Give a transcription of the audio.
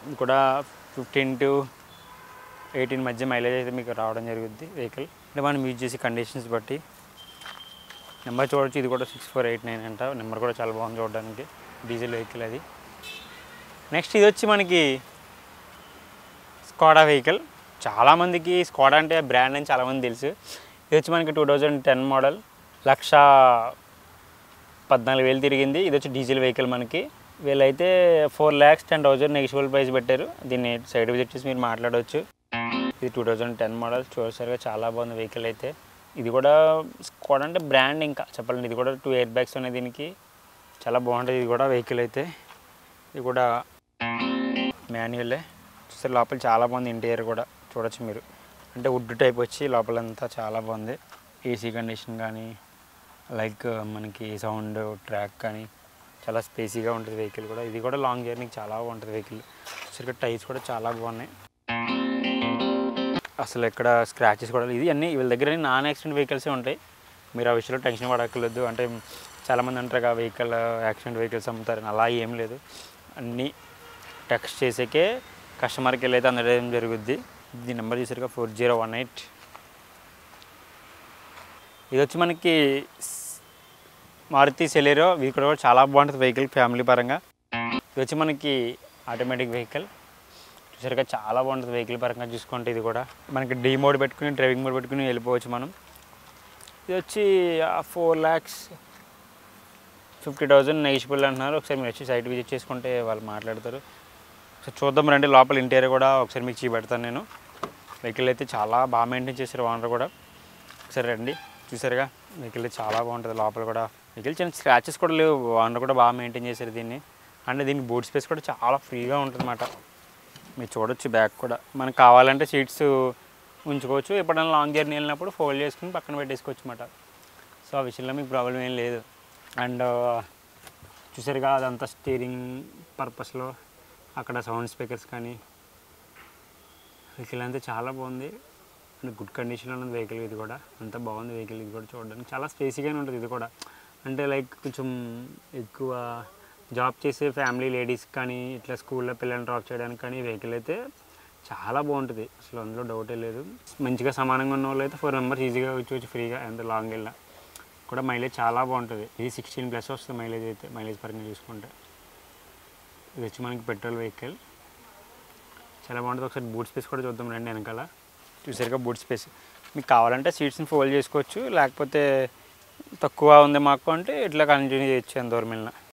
ఇది కూడా fifteen to eighteen మధ్య మైలేజ్ అయితే మీకు రావడం జరుగుద్ది వెహికల్ అంటే మనం యూజ్ చేసే కండిషన్స్ బట్టి నెంబర్ చూడొచ్చు ఇది కూడా సిక్స్ ఫోర్ ఎయిట్ నైన్ అంట నెంబర్ కూడా చాలా బాగుంది చూడడానికి డీజిల్ వెహికల్ అది నెక్స్ట్ ఇది వచ్చి మనకి స్కోడా వెహికల్ చాలామందికి స్కోడా అంటే బ్రాండ్ అని చాలామంది తెలుసు ఇది వచ్చి మనకి two thousand ten model lakh పద్నాలుగు వేలు తిరిగింది ఇది వచ్చి డీజిల్ వెహికల్ మనకి వీళ్ళైతే four lakhs ten thousand negotiable price పెట్టారు దీన్ని సైడ్ విజిట్ చేసి మీరు మాట్లాడవచ్చు ఇది టూ థౌజండ్ టెన్ మోడల్ చూసారుగా చాలా బాగుంది వెహికల్ అయితే ఇది కూడా స్కోడా అంటే బ్రాండ్ ఇంకా చెప్పాలండి ఇది కూడా టూ ఎయిర్ బ్యాగ్స్ ఉన్నాయి దీనికి చాలా బాగుంటుంది ఇది కూడా వెహికల్ అయితే ఇది కూడా మాన్యువలే చూస్తే లోపల చాలా బాగుంది ఇంటీరియర్ కూడా చూడొచ్చు మీరు అంటే వుడ్ టైప్ వచ్చి లోపలంతా చాలా బాగుంది ఏసీ కండిషన్ కానీ లైక్ మనకి సౌండ్ ట్రాక్ కానీ చాలా స్పేసీగా ఉంటుంది వెహికల్ కూడా ఇది కూడా లాంగ్ జర్నీకి చాలా బాగుంటుంది వెహికల్ చూసారు టైర్స్ కూడా చాలా బాగున్నాయి అసలు ఎక్కడ స్క్రాచెస్ కూడా ఇది అన్నీ వీళ్ళ దగ్గర నాన్ యాక్సిడెంట్ వెహికల్సే ఉంటాయి మీరు ఆ విషయంలో టెన్షన్ పడక్కర్లేదు అంటే చాలామంది అంటారు ఆ వెహికల్ యాక్సిడెంట్ వెహికల్స్ అమ్ముతారని అలా ఏం లేదు అన్నీ టెక్స్ట్ చేసేకే కస్టమర్కి వెళ్ళైతే అందడం జరుగుద్ది దీని నెంబర్ చూసారుగా ఫోర్ జీరో వన్ ఎయిట్ ఇది వచ్చి మనకి స్- మారుతి సెలేరో ఇది కూడా చాలా బాగుంటుంది వెహికల్ ఫ్యామిలీ పరంగా ఇది వచ్చి మనకి ఆటోమేటిక్ వెహికల్ చూసారుగా చాలా బాగుంటుంది వెహికల్ పరంగా చూసుకుంటే ఇది కూడా మనకి డీ మోడ్ పెట్టుకుని డ్రైవింగ్ మోడ్ పెట్టుకుని వెళ్ళిపోవచ్చు మనం ఇది వచ్చి four lakhs fifty thousand negotiable అంటున్నారు ఒకసారి మీరు వచ్చి సైట్ విజిట్ చేసుకుంటే వాళ్ళు మాట్లాడతారు ఒకసారి చూద్దాం రండి లోపల ఇంటీరియర్ కూడా ఒకసారి మీకు చూపెడతాను నేను వెహికల్ అయితే చాలా బాగా మెయింటైన్ చేశారు ఓనర్ కూడా ఒకసారి రండి చూసారుగా వెహికల్ అయితే చాలా బాగుంటుంది లోపల కూడా వెహికల్ చిన్న స్క్రాచెస్ కూడా లేవు ఓనర్ కూడా బాగా మెయింటైన్ చేశారు దీన్ని అంటే దీనికి బూట్ స్పేస్ కూడా చాలా ఫ్రీగా ఉంటుంది అన్నమాట మీరు చూడొచ్చు బ్యాక్ కూడా మనకు కావాలంటే సీట్స్ ఉంచుకోవచ్చు ఎప్పుడైనా లాంగ్ జర్నీ వెళ్ళినప్పుడు ఫోల్డ్ చేసుకుని పక్కన పెట్టేసుకోవచ్చు అన్నమాట సో ఆ విషయంలో మీకు ప్రాబ్లం ఏం లేదు అండ్ చూసారుగా అదంతా స్టీరింగ్ పర్పస్లో అక్కడ సౌండ్ స్పీకర్స్ కానీ వెహికల్ అంతా చాలా బాగుంది అండ్ గుడ్ కండిషన్లో ఉంది వెహికల్ ఇది కూడా అంతా బాగుంది వెహికల్ ఇది కూడా చూడడానికి చాలా స్పేసీగానే ఉంటుంది ఇది కూడా అంటే లైక్ కొంచెం ఎక్కువ జాబ్ చేసే ఫ్యామిలీ లేడీస్ కానీ ఇట్లా స్కూల్లో పిల్లల్ని డ్రాప్ చేయడానికి కానీ వెహికల్ అయితే చాలా బాగుంటుంది అసలు అందులో డౌటే లేదు మంచిగా సమానంగా ఉన్న వాళ్ళు అయితే ఫోర్ మెంబర్స్ ఈజీగా వచ్చి ఫ్రీగా ఎంత లాంగ్ వెళ్ళినా కూడా మైలేజ్ చాలా బాగుంటుంది ఇది సిక్స్టీన్ ప్లస్ వస్తుంది మైలేజ్ అయితే మైలేజ్ పరంగా చూసుకుంటే ఇది వచ్చి మనకి పెట్రోల్ వెహికల్ చాలా బాగుంటుంది ఒకసారి బూట్ స్పేస్ కూడా చూద్దాం రండి వెనకాల చూసారుగా బూట్ స్పేస్ మీకు కావాలంటే సీట్స్ని ఫోల్డ్ చేసుకోవచ్చు లేకపోతే తక్కువ ఉంది మాకు అంటే ఇట్లా కంటిన్యూ చేయొచ్చు ఎంత దూరం వెళ్ళినా